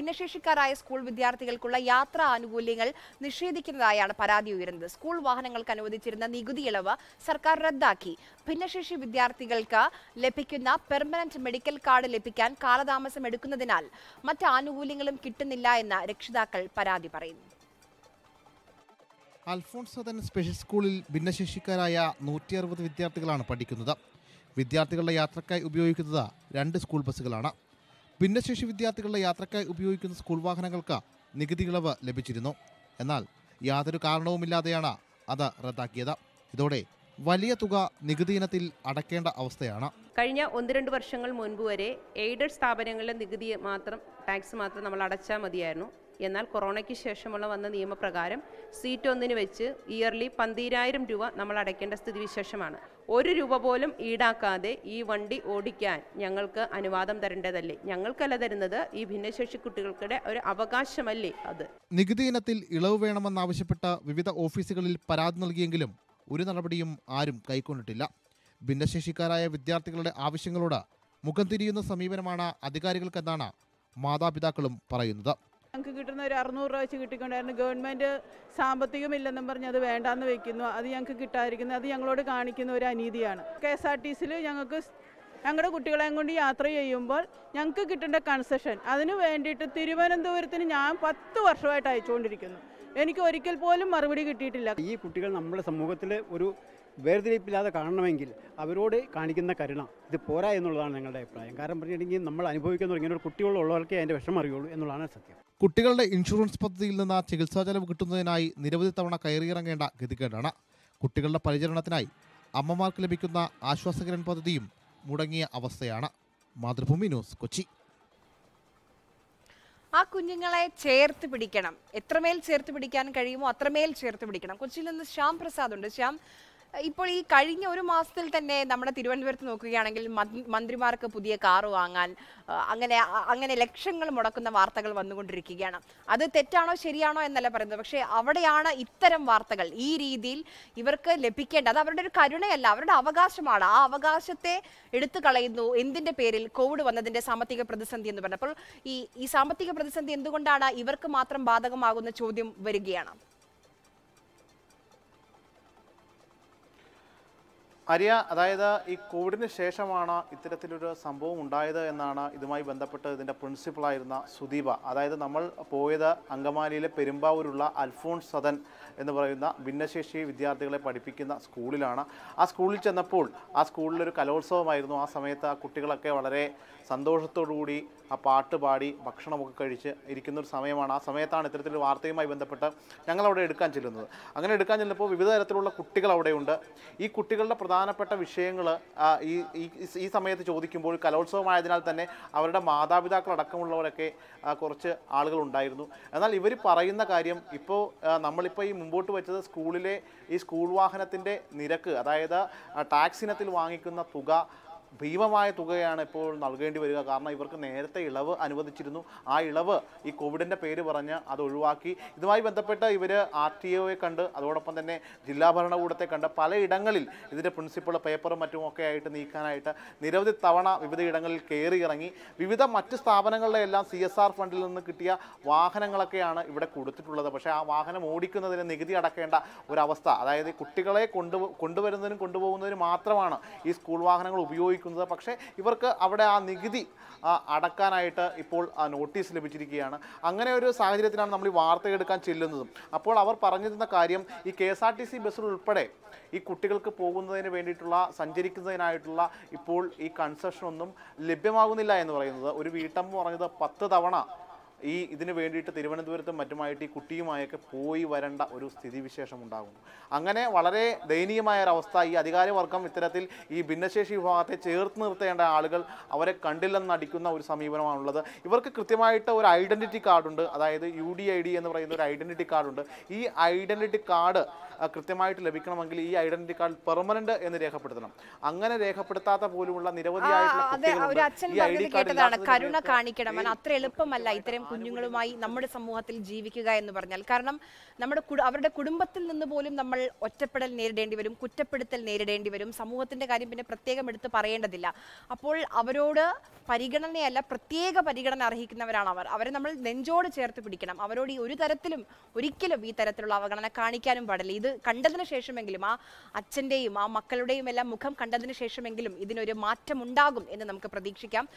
ഭിന്നശേഷിക്കാരായ സ്കൂൾ വിദ്യാർത്ഥികൾക്കുള്ള യാത്രാ ആനുകൂല്യങ്ങൾ നിഷേധിക്കുന്നതായാണ് പരാതി ഉയരുന്നത് സ്കൂൾ വാഹനങ്ങൾക്ക് അനുവദിച്ചിരുന്ന നികുതി ഇളവ് സർക്കാർ റദ്ദാക്കി ഭിന്നശേഷി വിദ്യാർത്ഥികൾക്ക് ലഭിക്കുന്ന പെർമനന്റ് മെഡിക്കൽ കാർഡ് ലഭിക്കാൻ കാലതാമസം എടുക്കുന്നതിനാൽ മറ്റ് ആനുകൂല്യങ്ങളും കിട്ടുന്നില്ല എന്ന് രക്ഷിതാക്കൾ പരാതി പറയുന്നു അൽഫോൺസ് സദൻ സ്പെഷ്യൽ സ്കൂളിൽ ഭിന്നശേഷിക്കാരായ നൂറ്റി അറുപത് വിദ്യാർത്ഥികളാണ് പഠിക്കുന്നത് വിദ്യാർത്ഥികളുടെ യാത്രക്കായി ഉപയോഗിക്കുന്നത് രണ്ട് സ്കൂൾ ബസ്സുകളാണ് ഭിന്നശേഷി വിദ്യാർത്ഥികളുടെ യാത്രക്കായി ഉപയോഗിക്കുന്ന സ്കൂൾ വാഹനങ്ങൾക്ക് നികുതി ഇളവ് ലഭിച്ചിരുന്നു എന്നാൽ യാതൊരു കാരണവുമില്ലാതെയാണ് അത് റദ്ദാക്കിയത് ഇതോടെ വലിയ തുക നികുതി ഇനത്തിൽ അടയ്ക്കേണ്ട അവസ്ഥയാണ് കഴിഞ്ഞ ഒന്ന് രണ്ട് വർഷങ്ങൾ മുൻപ് വരെ എയ്ഡഡ് സ്ഥാപനങ്ങളിലെ നികുതി മാത്രം ടാക്സ് മാത്രം നമ്മൾ അടച്ചാൽ മതിയായിരുന്നു എന്നാൽ കൊറോണയ്ക്ക് ശേഷമുള്ള വന്ന നിയമപ്രകാരം സീറ്റ് ഒന്നിന് വെച്ച് ഇയർലി പന്തിരായിരം രൂപ നമ്മൾ അടയ്ക്കേണ്ട സ്ഥിതിവിശേഷമാണ് ഒരു രൂപ പോലും ഈടാക്കാതെ ഈ വണ്ടി ഓടിക്കാൻ ഞങ്ങൾക്ക് അനുവാദം തരേണ്ടതല്ലേ ഞങ്ങൾക്കല്ല തരുന്നത് ഈ ഭിന്നശേഷി കുട്ടികൾക്കിടെ ഒരു അവകാശമല്ലേ അത് നികുതി ഇനത്തിൽ ഇളവ് വേണമെന്നാവശ്യപ്പെട്ട് വിവിധ ഓഫീസുകളിൽ പരാതി നൽകിയെങ്കിലും ഒരു നടപടിയും ആരും കൈക്കൊണ്ടിട്ടില്ല ഭിന്നശേഷിക്കാരായ വിദ്യാർത്ഥികളുടെ ആവശ്യങ്ങളോട് മുഖം തിരിയുന്ന സമീപനമാണ് അധികാരികൾക്കെന്നാണ് മാതാപിതാക്കളും പറയുന്നത് ഞങ്ങൾക്ക് കിട്ടുന്ന ഒരു അറുന്നൂറ് രൂപ വെച്ച് കിട്ടിക്കൊണ്ടായിരുന്നു ഗവൺമെൻറ് സാമ്പത്തികമില്ലെന്നും പറഞ്ഞ് അത് വേണ്ടാന്ന് വെക്കുന്നു അത് ഞങ്ങൾക്ക് കിട്ടാതിരിക്കുന്നത് അത് ഞങ്ങളോട് കാണിക്കുന്ന ഒരു അനീതിയാണ് കെ എസ് ആർ ടി സിയിൽ ഞങ്ങൾക്ക് സ്- ഞങ്ങളുടെ കുട്ടികളെയും കൊണ്ട് യാത്ര ചെയ്യുമ്പോൾ ഞങ്ങൾക്ക് കിട്ടേണ്ട കൺസെഷൻ അതിന് വേണ്ടിയിട്ട് തിരുവനന്തപുരത്തിന് ഞാൻ പത്ത് വർഷമായിട്ട് അയച്ചുകൊണ്ടിരിക്കുന്നു എനിക്ക് ഒരിക്കൽ പോലും മറുപടി കിട്ടിയിട്ടില്ല ഈ കുട്ടികൾ നമ്മുടെ സമൂഹത്തിൽ ഒരു വേർതിരിപ്പില്ലാതെ കാണണമെങ്കിൽ അവരോട് കാണിക്കുന്ന കരുണ ഇത് പോരാ എന്നുള്ളതാണ് ഞങ്ങളുടെ അഭിപ്രായം കാരണം പറഞ്ഞിട്ടുണ്ടെങ്കിൽ നമ്മൾ അനുഭവിക്കുന്ന ഇങ്ങനെ ഒരു കുട്ടികളുള്ളവർക്കേ അതിൻ്റെ വിഷമം അറിയുള്ളൂ എന്നുള്ളതാണ് സത്യം കുട്ടികളുടെ ഇൻഷുറൻസ് പദ്ധതിയിൽ നിന്ന് ചികിത്സാ ചെലവ് കിട്ടുന്നതിനായി നിരവധി തവണ കയറിയിറങ്ങേണ്ട ഗതികേടാണ് കുട്ടികളുടെ പരിചരണത്തിനായി അമ്മമാർക്ക് ലഭിക്കുന്ന ആശ്വാസകരൻ പദ്ധതിയും മുടങ്ങിയ അവസ്ഥയാണ് മാതൃഭൂമി ന്യൂസ് കൊച്ചി ആ കുഞ്ഞുങ്ങളെ ചേർത്ത് പിടിക്കണം എത്രമേൽ ചേർത്ത് പിടിക്കാൻ കഴിയുമോ അത്രമേൽ ചേർത്ത് പിടിക്കണം കൊച്ചിയിൽ നിന്ന് ശ്യാം പ്രസാദ് ഉണ്ട് ശ്യാം ഇപ്പോൾ ഈ കഴിഞ്ഞ ഒരു മാസത്തിൽ തന്നെ നമ്മുടെ തിരുവനന്തപുരത്ത് നോക്കുകയാണെങ്കിൽ മന്ത്രി- മന്ത്രിമാർക്ക് പുതിയ കാറ് വാങ്ങാൻ ആ, അങ്ങനെ അ- അങ്ങനെ ലക്ഷങ്ങൾ മുടക്കുന്ന വാർത്തകൾ വന്നുകൊണ്ടിരിക്കുകയാണ് അത് തെറ്റാണോ ശരിയാണോ എന്നല്ല പറയുന്നത് പക്ഷേ അവിടെയാണ് ഇത്തരം വാർത്തകൾ ഈ രീതിയിൽ ഇവർക്ക് ലഭിക്കേണ്ട അത് അവരുടെ ഒരു കരുണയല്ല അവരുടെ അവകാശമാണ് ആ അവകാശത്തെ എടുത്തു കളയുന്നു എന്തിന്റെ പേരിൽ കോവിഡ് വന്നതിന്റെ സാമ്പത്തിക പ്രതിസന്ധി എന്ന് പറഞ്ഞപ്പോൾ ഈ ഈ സാമ്പത്തിക പ്രതിസന്ധി എന്തുകൊണ്ടാണ് ഇവർക്ക് മാത്രം ബാധകമാകുന്ന ചോദ്യം വരികയാണ് അരിയ അതായത് ഈ കോവിഡിന് ശേഷമാണ് ഇത്തരത്തിലൊരു സംഭവം ഉണ്ടായത് എന്നാണ് ഇതുമായി ബന്ധപ്പെട്ട് ഇതിൻ്റെ പ്രിൻസിപ്പളായിരുന്ന സുദീപ അതായത് നമ്മൾ പോയത് അങ്കമാലിയിലെ പെരുമ്പാവൂരുള്ള അൽഫോൺസ് സദൻ എന്ന് പറയുന്ന ഭിന്നശേഷി വിദ്യാർത്ഥികളെ പഠിപ്പിക്കുന്ന സ്കൂളിലാണ് ആ സ്കൂളിൽ ചെന്നപ്പോൾ ആ സ്കൂളിലൊരു കലോത്സവമായിരുന്നു ആ സമയത്ത് ആ കുട്ടികളൊക്കെ വളരെ സന്തോഷത്തോടുകൂടി ആ പാട്ട് പാടി ഭക്ഷണമൊക്കെ കഴിച്ച് ഇരിക്കുന്ന ഒരു സമയമാണ് ആ സമയത്താണ് ഇത്തരത്തിലൊരു വാർത്തയുമായി ബന്ധപ്പെട്ട് ഞങ്ങൾ അവിടെ എടുക്കാൻ ചെല്ലുന്നത് അങ്ങനെ എടുക്കാൻ ചെല്ലുമ്പോൾ വിവിധ തരത്തിലുള്ള കുട്ടികൾ അവിടെയുണ്ട് ഈ കുട്ടികളുടെ പ്രധാനപ്പെട്ട വിഷയങ്ങൾ ഈ ഈ- ഈ സമയത്ത് ചോദിക്കുമ്പോൾ കലോത്സവമായതിനാൽ തന്നെ അവരുടെ മാതാപിതാക്കൾ അടക്കമുള്ളവരൊക്കെ ആ, കുറച്ച് ആളുകൾ ഉണ്ടായിരുന്നു എന്നാൽ ഇവർ പറയുന്ന കാര്യം ഇപ്പോൾ നമ്മളിപ്പോൾ ഈ മുമ്പോട്ട് വെച്ചത് സ്കൂളിലെ ഈ സ്കൂൾ വാഹനത്തിൻ്റെ നിരക്ക് അതായത് ആ, ടാക്സ് ഇനത്തിൽ വാങ്ങിക്കുന്ന തുക ഭീമമായ തുകയാണ് ഇപ്പോൾ നൽകേണ്ടി വരിക കാരണം ഇവർക്ക് നേരത്തെ ഇളവ് അനുവദിച്ചിരുന്നു ആ ഇളവ് ഈ കോവിഡിൻ്റെ പേര് പറഞ്ഞ് അത് ഒഴിവാക്കി ഇതുമായി ബന്ധപ്പെട്ട് ഇവർ ആർ ടി ഒയെ കണ്ട് അതോടൊപ്പം തന്നെ ജില്ലാ ഭരണകൂടത്തെ കണ്ട് പലയിടങ്ങളിൽ ഇതിൻ്റെ പ്രിൻസിപ്പൾ പേപ്പറും മറ്റും ഒക്കെ ആയിട്ട് നീക്കാനായിട്ട് നിരവധി തവണ വിവിധ ഇടങ്ങളിൽ കയറി ഇറങ്ങി വിവിധ മറ്റ് സ്ഥാപനങ്ങളുടെ എല്ലാം സി എസ് ആർ ഫണ്ടിൽ നിന്ന് കിട്ടിയ വാഹനങ്ങളൊക്കെയാണ് ഇവിടെ കൊടുത്തിട്ടുള്ളത് പക്ഷേ ആ വാഹനം ഓടിക്കുന്നതിന് നികുതി അടക്കേണ്ട ഒരവസ്ഥ അതായത് ഈ കുട്ടികളെ കൊണ്ടു കൊണ്ടുവരുന്നതിനും കൊണ്ടുപോകുന്നതിനും മാത്രമാണ് ഈ സ്കൂൾ വാഹനങ്ങൾ ഉപയോഗിക്കുന്നത് പക്ഷേ ഇവർക്ക് അവിടെ ആ നികുതി ആ, അടക്കാനായിട്ട് ഇപ്പോൾ ആ നോട്ടീസ് ലഭിച്ചിരിക്കുകയാണ് അങ്ങനെ ഒരു സാഹചര്യത്തിലാണ് നമ്മൾ ഈ വാർത്ത എടുക്കാൻ ചെല്ലുന്നതും അപ്പോൾ അവർ പറഞ്ഞിരുന്ന കാര്യം ഈ K S R T C ബസ്സിൽ ഉൾപ്പെടെ ഈ കുട്ടികൾക്ക് പോകുന്നതിന് വേണ്ടിയിട്ടുള്ള സഞ്ചരിക്കുന്നതിനായിട്ടുള്ള ഇപ്പോൾ ഈ കൺസെഷൻ ഒന്നും ലഭ്യമാകുന്നില്ല എന്ന് പറയുന്നത് ഒരു വീട്ടമ്മ പറഞ്ഞത് പത്ത് തവണ ഈ ഇതിന് വേണ്ടിയിട്ട് തിരുവനന്തപുരത്തും മറ്റുമായിട്ട് ഈ കുട്ടിയുമായൊക്കെ പോയി വരേണ്ട ഒരു സ്ഥിതിവിശേഷം ഉണ്ടാകുന്നു അങ്ങനെ വളരെ ദയനീയമായ ഒരവസ്ഥ ഈ അധികാരവർഗം ഇത്തരത്തിൽ ഈ ഭിന്നശേഷി വിഭാഗത്തെ ചേർത്ത് നിർത്തേണ്ട ആളുകൾ അവരെ കണ്ടില്ലെന്ന് അടിക്കുന്ന ഒരു സമീപനമാണുള്ളത് ഇവർക്ക് കൃത്യമായിട്ട് ഒരു ഐഡന്റിറ്റി കാർഡുണ്ട് അതായത് യു ഡി ഐ ഡി എന്ന് പറയുന്ന ഒരു ഐഡന്റിറ്റി കാർഡുണ്ട് ഈ ഐഡന്റിറ്റി കാർഡ് ആ, കൃത്യമായിട്ട് ലഭിക്കണമെങ്കിൽ ഈ ഐഡന്റിറ്റി കാർഡ് പെർമനന്റ് എന്ന് രേഖപ്പെടുത്തണം അങ്ങനെ രേഖപ്പെടുത്താത്ത പോലുമുള്ള നിരവധിയായിട്ടുള്ള ആ, അതെ ഒരു കുട്ടികളുണ്ട്. അച്ഛൻ ഈ ഐ പറഞ്ഞത് ഡി കാർഡ് കേട്ടതാണ് ഇല്ലാത്തതിന്റെ കരുണ പേരിൽ കാണിക്കണം കാരണം അത്ര എളുപ്പമല്ല ഇത്തരം കുഞ്ഞുങ്ങളുമായി നമ്മുടെ സമൂഹത്തിൽ ജീവിക്കുക എന്ന് പറഞ്ഞാൽ കാരണം നമ്മുടെ കുട- അവരുടെ കുടുംബത്തിൽ നിന്ന് പോലും നമ്മൾ ഒറ്റപ്പെടൽ നേരിടേണ്ടി വരും കുറ്റപ്പെടുത്തൽ നേരിടേണ്ടി വരും സമൂഹത്തിന്റെ കാര്യം പിന്നെ പ്രത്യേകം എടുത്ത് പറയേണ്ടതില്ല അപ്പോൾ അവരോട് പരിഗണനയല്ല പ്രത്യേക പരിഗണന അർഹിക്കുന്നവരാണ് അവർ അവരെ നമ്മൾ നെഞ്ചോട് ചേർത്ത് പിടിക്കണം അവരോട് ഈ ഒരു തരത്തിലും ഒരിക്കലും ഈ തരത്തിലുള്ള അവഗണന കാണിക്കാനും പാടില്ല ഇത് കണ്ടതിന് ശേഷമെങ്കിലും ആ അച്ഛന്റെയും ആ മക്കളുടെയും എല്ലാം മുഖം കണ്ടതിന് ശേഷമെങ്കിലും ഇതിനൊരു മാറ്റമുണ്ടാകും എന്ന് നമുക്ക് പ്രതീക്ഷിക്കാം